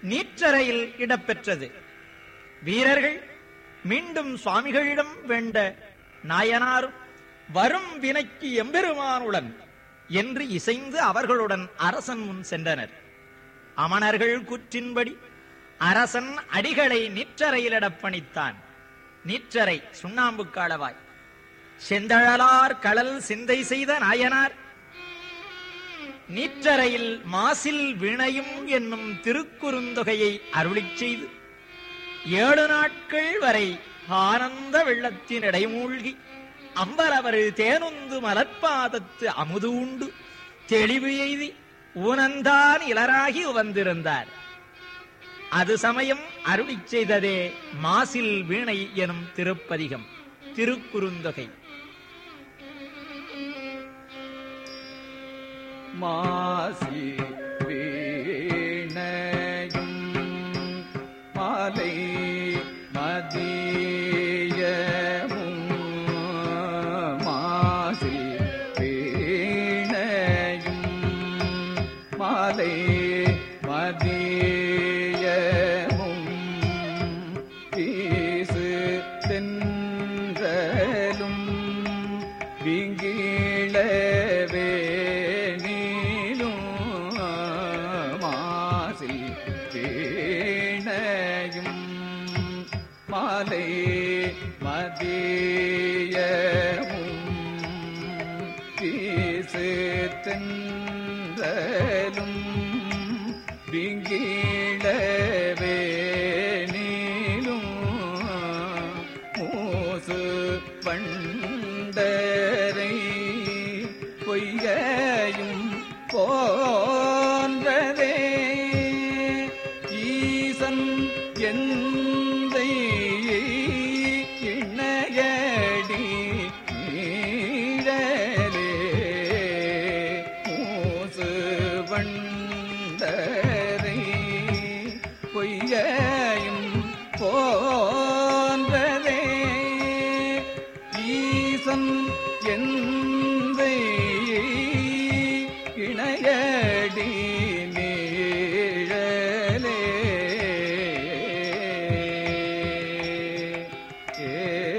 நீற்றறையில் இடம்பெற்றது வீரர்கள் மீண்டும் சுவாமிகளிடம் வேண்ட நாயனாரும் வரும் வினைக்கு எம்பெருமானுடன் என்று இசைந்து அவர்களுடன் அரசன் முன் சென்றனர் அமணர்கள் குற்றின்படி அரசன் அடிகளை நிற்றறையிலிடப் பணித்தான் நிற்றறை சுண்ணாம்பு காலவாய் செந்தழலார் கடல் சிந்தை செய்த நாயனார் நீற்றறையில் மாசில் வினையும் என்னும் திருக்குறுந்தொகையை அருளிச் செய்து ஏழு நாட்கள் வரை ஆனந்த வெள்ளத்தின் இடைமூழ்கி அம்பரவர் தேனுந்து மலர்பாதத்து அமுது உண்டு தெளிவு எய்தி ஊனந்தான் இளராகி வந்திருந்தார் அது சமயம் அருளிச் செய்ததே மாசில் வீணை எனும் திருப்பதிகம் திருக்குறுந்தொகை மாசி வீணையும் மாலை மதியமும் மாசி வீணையும் மாலை மதியமும் வீசு தென்றலும் விங்கிழவே நீலும் மாசில் வீணையும் மாலை மதியமும் வீசு தென்றலும் விங்கிழவே நீலும் மூசு பண்டரை பொய்கையும் போன்றதே ஈசன் எந்தை இணையடி நீழலே மூசு வண்டரை பொய்கையும் போன்றதே ஈசன் எந்தை இணையடி நீழலே ஏ